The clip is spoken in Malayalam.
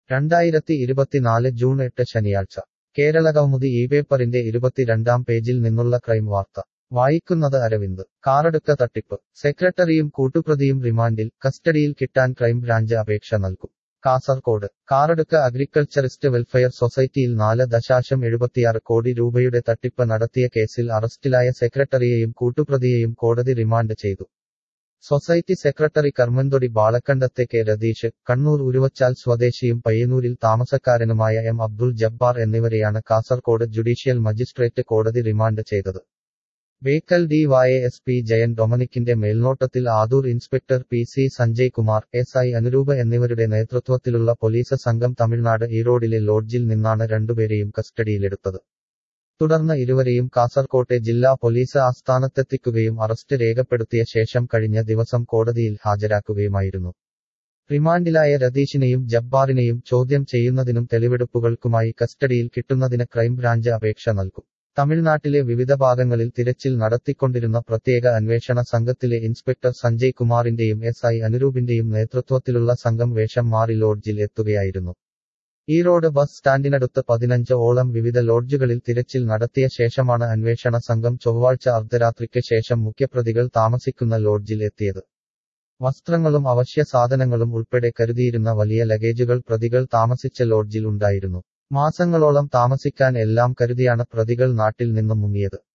രണ്ടായിരത്തി ഇരുപത്തിനാല് ജൂൺ എട്ട് ശനിയാഴ്ച കേരളകൗമുദി ഈ പേപ്പറിന്റെ ഇരുപത്തിരണ്ടാം പേജിൽ നിന്നുള്ള ക്രൈം വാർത്ത വായിക്കുന്നത് അരവിന്ദ് കാറെടുക്ക തട്ടിപ്പ് സെക്രട്ടറിയും കൂട്ടുപ്രതിയും റിമാൻഡിൽ കസ്റ്റഡിയിൽ കിട്ടാൻ ക്രൈംബ്രാഞ്ച് അപേക്ഷ നൽകും കാസർകോട് കാറെടുക്ക അഗ്രികൾച്ചറിസ്റ്റ് വെൽഫെയർ സൊസൈറ്റിയിൽ നാല് ദശാശം എഴുപത്തിയാറ് കോടി രൂപയുടെ തട്ടിപ്പ് നടത്തിയ കേസിൽ അറസ്റ്റിലായ സെക്രട്ടറിയെയും കൂട്ടുപ്രതിയെയും കോടതി റിമാൻഡ് ചെയ്തു സൊസൈറ്റി സെക്രട്ടറി കർമ്മന്തൊടി ബാളക്കണ്ടത്തെ കെ രതീഷ് കണ്ണൂർ ഉരുവച്ചാൽ സ്വദേശിയും പയ്യന്നൂരിൽ താമസക്കാരനുമായ എം അബ്ദുൾ ജബ്ബാർ എന്നിവരെയാണ് കാസർകോട് ജുഡീഷ്യൽ മജിസ്ട്രേറ്റ് കോടതി റിമാൻഡ് ചെയ്തത് Bekal D Y S P Jayan ഡൊമനിക്കിന്റെ മേൽനോട്ടത്തിൽ Adoor inspector P C Sanjay Kumar S I Anuroopa എന്നിവരുടെ നേതൃത്വത്തിലുള്ള പോലീസ് സംഘം തമിഴ്നാട് ഈറോഡിലെ ലോഡ്ജിൽ നിന്നാണ് രണ്ടുപേരെയും കസ്റ്റഡിയിലെടുത്തത് തുടർന്ന് ഇരുവരെയും കാസർകോട്ടെ ജില്ലാ പോലീസ് ആസ്ഥാനത്തെത്തിക്കുകയും അറസ്റ്റ് രേഖപ്പെടുത്തിയ ശേഷം കഴിഞ്ഞ ദിവസം കോടതിയിൽ ഹാജരാക്കുകയുമായിരുന്നു റിമാൻഡിലായ രതീഷിനെയും ജബ്ബാറിനെയും ചോദ്യം ചെയ്യുന്നതിനും തെളിവെടുപ്പുകൾക്കുമായി കസ്റ്റഡിയിൽ കിട്ടുന്നതിന് ക്രൈംബ്രാഞ്ച് അപേക്ഷ നൽകും തമിഴ്നാട്ടിലെ വിവിധ ഭാഗങ്ങളിൽ തിരച്ചിൽ നടത്തിക്കൊണ്ടിരുന്ന പ്രത്യേക അന്വേഷണ സംഘത്തിലെ ഇൻസ്പെക്ടർ സഞ്ജയ് കുമാറിന്റെയും എസ് ഐ അനുരൂപിന്റെയും നേതൃത്വത്തിലുള്ള സംഘം വേഷം മാറി ലോഡ്ജിൽ എത്തുകയായിരുന്നു ഈറോഡ് ബസ് സ്റ്റാൻഡിനടുത്ത് പതിനഞ്ച് ഓളം വിവിധ ലോഡ്ജുകളിൽ തിരച്ചിൽ നടത്തിയ ശേഷമാണ് അന്വേഷണ സംഘം ചൊവ്വാഴ്ച അർദ്ധരാത്രിക്ക് ശേഷം മുഖ്യപ്രതികൾ താമസിക്കുന്ന ലോഡ്ജിൽ എത്തിയത് വസ്ത്രങ്ങളും അവശ്യ സാധനങ്ങളും ഉൾപ്പെടെ കരുതിയിരുന്ന വലിയ ലഗേജുകൾ പ്രതികൾ താമസിച്ച ലോഡ്ജിൽ ഉണ്ടായിരുന്നു മാസങ്ങളോളം താമസിക്കാൻ എല്ലാം കരുതിയാണ് പ്രതികൾ നാട്ടിൽ നിന്നും മുങ്ങിയത്